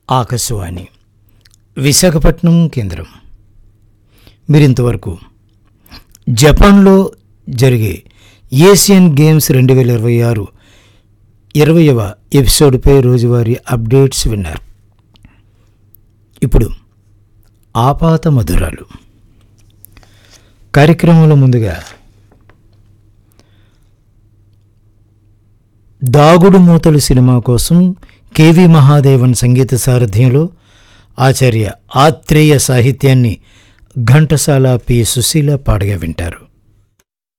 ఆకాశవాణి విశాఖపట్నం కేంద్రం మీరింతవరకు జపాన్లో జరిగే ఏషియన్ గేమ్స్ రెండు వేల ఇరవై ఆరు ఇరవయవ ఎపిసోడ్పై రోజువారీ అప్డేట్స్ విన్నారు ఇప్పుడు ఆపాత మధురాలు కార్యక్రమంలో ముందుగా దాగుడు మూతలు సినిమా కోసం కేవి మహాదేవన్ సంగీత సారథ్యంలో ఆచార్య ఆత్రేయ సాహిత్యాన్ని ఘంటసాల పి సుశీల పాడగా వింటారు